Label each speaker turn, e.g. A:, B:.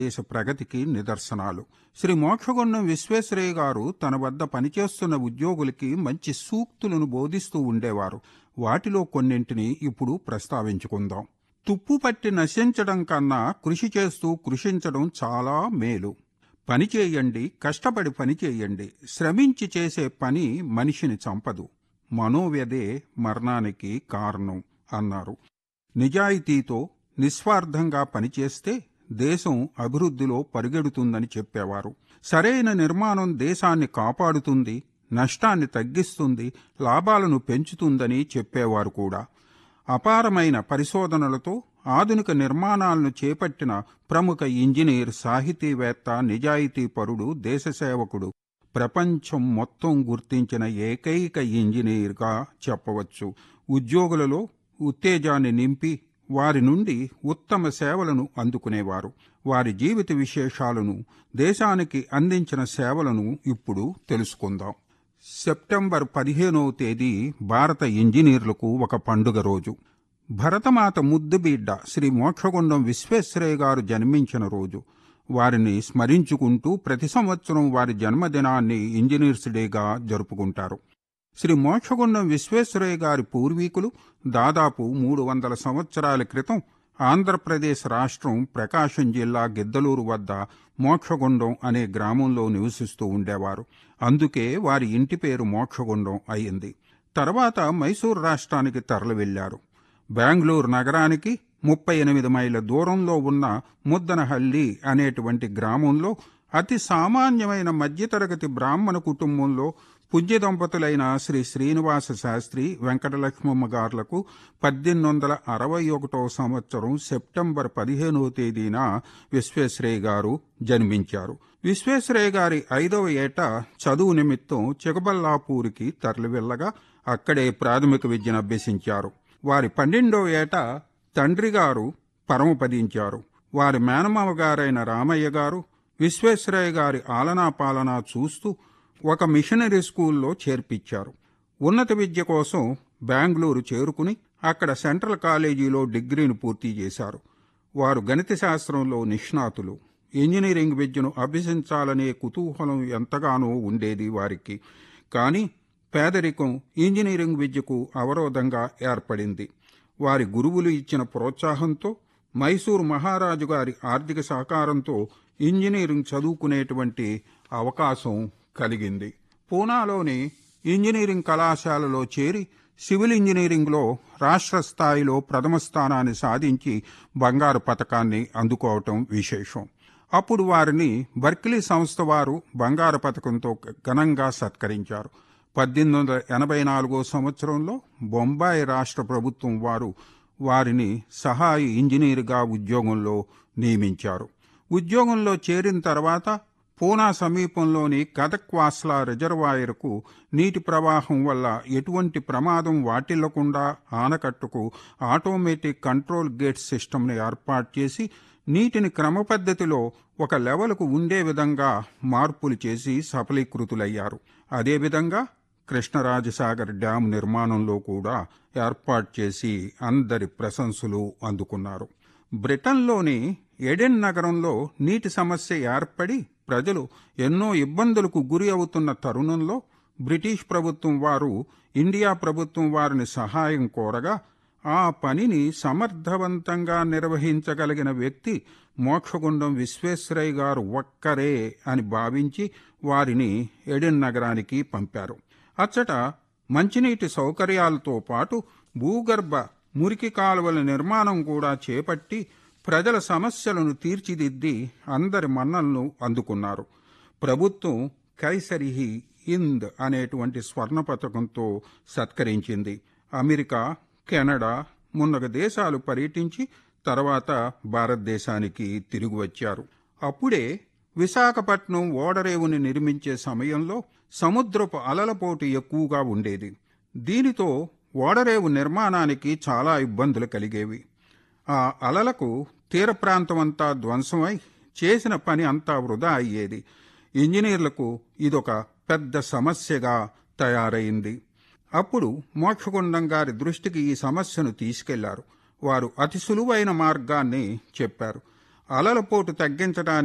A: దేశ ప్రగతికి నిదర్శనాలు శ్రీ మోక్షగుండం విశ్వేశ్వరయ్య గారు తన వద్ద పనిచేస్తున్న ఉద్యోగులకి మంచి సూక్తులను బోధిస్తూ ఉండేవారు వాటిలో కొన్నింటిని ఇప్పుడు ప్రస్తావించుకుందాం తుప్పు పట్టి నశించడం కన్నా కృషి చేస్తూ కృషించడం చాలా మేలు పని చేయండి కష్టపడి పని చేయండి శ్రమించి చేసే పని మనిషిని చంపదు మనోవ్యధే మరణానికి కారణం అన్నారు నిజాయితీతో నిస్వార్థంగా పనిచేస్తే దేశం అభివృద్ధిలో పరిగెడుతుందని చెప్పేవారు సరైన నిర్మాణం దేశాన్ని కాపాడుతుంది నష్టాన్ని తగ్గిస్తుంది లాభాలను పెంచుతుందని చెప్పేవారు కూడా అపారమైన పరిశోధనలతో ఆధునిక నిర్మాణాలను చేపట్టిన ప్రముఖ ఇంజనీర్ సాహితీవేత్త నిజాయితీపరుడు దేశసేవకుడు ప్రపంచం మొత్తం గుర్తించిన ఏకైక ఇంజనీర్గా చెప్పవచ్చు ఉద్యోగులలో ఉత్తేజాన్ని నింపి వారి నుండి ఉత్తమ సేవలను అందుకునేవారు వారి జీవిత విశేషాలను దేశానికి అందించిన సేవలను ఇప్పుడు తెలుసుకుందాం సెప్టెంబర్ పదిహేనవ తేదీ భారత ఇంజనీర్లకు ఒక పండుగ రోజు భరతమాత ముద్దుబిడ్డ శ్రీ మోక్షగుండం విశ్వేశ్వరయ్య గారు జన్మించిన రోజు వారిని స్మరించుకుంటూ ప్రతి సంవత్సరం వారి జన్మదినాన్ని ఇంజనీర్స్ డేగా జరుపుకుంటారు శ్రీ మోక్షగుండం విశ్వేశ్వరయ్య గారి పూర్వీకులు దాదాపు మూడు వందల సంవత్సరాల క్రితం ఆంధ్రప్రదేశ్ రాష్ట్రం ప్రకాశం జిల్లా గిద్దలూరు వద్ద మోక్షగుండం అనే గ్రామంలో నివసిస్తూ ఉండేవారు అందుకే వారి ఇంటి పేరు మోక్షగుండం అయింది తర్వాత మైసూరు రాష్ట్రానికి తరలి వెళ్లారు బెంగళూరు నగరానికి ముప్పై ఎనిమిది మైళ్ళ దూరంలో ఉన్న ముద్దనహల్లి అనేటువంటి గ్రామంలో అతి సామాన్యమైన మధ్యతరగతి బ్రాహ్మణ కుటుంబంలో పుణ్య దంపతులైన శ్రీ శ్రీనివాస శాస్త్రి వెంకటలక్ష్మమ్మ గార్లకు పద్దెనిమిది వందల అరవై ఒకటో సంవత్సరం సెప్టెంబర్ పదిహేనవ తేదీన విశ్వేశ్వరయ్య గారు జన్మించారు విశ్వేశ్వరయ్య గారి ఐదవ ఏట చదువు నిమిత్తం చికబల్లాపూర్కి తరలి వెళ్ళగా అక్కడే ప్రాథమిక విద్యను అభ్యసించారు వారి పన్నెండవ ఏట తండ్రి గారు పరమపదించారు వారి మేనమామ గారైన రామయ్య గారు విశ్వేశ్వరయ్య గారి ఆలనా పాలనా చూస్తూ ఒక మిషనరీ స్కూల్లో చేర్పించారు ఉన్నత విద్య కోసం బెంగళూరు చేరుకుని అక్కడ సెంట్రల్ కాలేజీలో డిగ్రీని పూర్తి చేశారు వారు గణిత శాస్త్రంలో నిష్ణాతులు ఇంజనీరింగ్ విద్యను అభ్యసించాలనే కుతూహలం ఎంతగానో ఉండేది వారికి కానీ పేదరికం ఇంజనీరింగ్ విద్యకు అవరోధంగా ఏర్పడింది వారి గురువులు ఇచ్చిన ప్రోత్సాహంతో మైసూరు మహారాజు గారి ఆర్థిక సహకారంతో ఇంజనీరింగ్ చదువుకునేటువంటి అవకాశం కలిగింది పూనాలోని ఇంజనీరింగ్ కళాశాలలో చేరి సివిల్ ఇంజనీరింగ్లో రాష్ట్ర స్థాయిలో ప్రథమ స్థానాన్ని సాధించి బంగారు పథకాన్ని అందుకోవటం విశేషం అప్పుడు వారిని బర్కిలీ సంస్థ వారు బంగారు పథకంతో ఘనంగా సత్కరించారు పద్దెనిమిది వందల ఎనభై నాలుగో సంవత్సరంలో బొంబాయి రాష్ట్ర ప్రభుత్వం వారు వారిని సహాయ ఇంజనీర్గా ఉద్యోగంలో నియమించారు ఉద్యోగంలో చేరిన తర్వాత పూనా సమీపంలోని కథక్వాస్లా రిజర్వాయర్కు నీటి ప్రవాహం వల్ల ఎటువంటి ప్రమాదం వాటిల్లకుండా ఆనకట్టుకు ఆటోమేటిక్ కంట్రోల్ గేట్ సిస్టమ్ని ఏర్పాటు చేసి నీటిని క్రమపద్ధతిలో ఒక లెవెల్కు ఉండే విధంగా మార్పులు చేసి సఫలీకృతులయ్యారు అదేవిధంగా కృష్ణరాజసాగర్ డ్యాం నిర్మాణంలో కూడా ఏర్పాటు చేసి అందరి ప్రశంసలు అందుకున్నారు బ్రిటన్లోని ఎడెన్ నగరంలో నీటి సమస్య ఏర్పడి ప్రజలు ఎన్నో ఇబ్బందులకు గురి అవుతున్న తరుణంలో బ్రిటిష్ ప్రభుత్వం వారు ఇండియా ప్రభుత్వం వారిని సహాయం కోరగా ఆ పనిని సమర్థవంతంగా నిర్వహించగలిగిన వ్యక్తి మోక్షగుండం విశ్వేశ్వరయ్య గారు ఒక్కరే అని భావించి వారిని ఎడెన్ నగరానికి పంపారు అచ్చట మంచినీటి సౌకర్యాలతో పాటు భూగర్భ మురికి కాలువల నిర్మాణం కూడా చేపట్టి ప్రజల సమస్యలను తీర్చిదిద్ది అందరి మన్నలను అందుకున్నారు ప్రభుత్వం కైసరిహి ఇంద్ అనేటువంటి స్వర్ణ పథకంతో సత్కరించింది అమెరికా కెనడా మున్నగ దేశాలు పర్యటించి తర్వాత భారతదేశానికి తిరిగి వచ్చారు అప్పుడే విశాఖపట్నం ఓడరేవుని నిర్మించే సమయంలో సముద్రపు అలలపోటు ఎక్కువగా ఉండేది దీనితో ఓడరేవు నిర్మాణానికి చాలా ఇబ్బందులు కలిగేవి ఆ అలలకు తీర ప్రాంతమంతా ధ్వంసమై చేసిన పని అంతా వృధా అయ్యేది ఇంజనీర్లకు ఇదొక పెద్ద సమస్యగా తయారైంది అప్పుడు మోక్షగుండం గారి దృష్టికి ఈ సమస్యను తీసుకెళ్లారు వారు అతి సులువైన మార్గాన్ని చెప్పారు అలలపోటు తగ్గించడానికి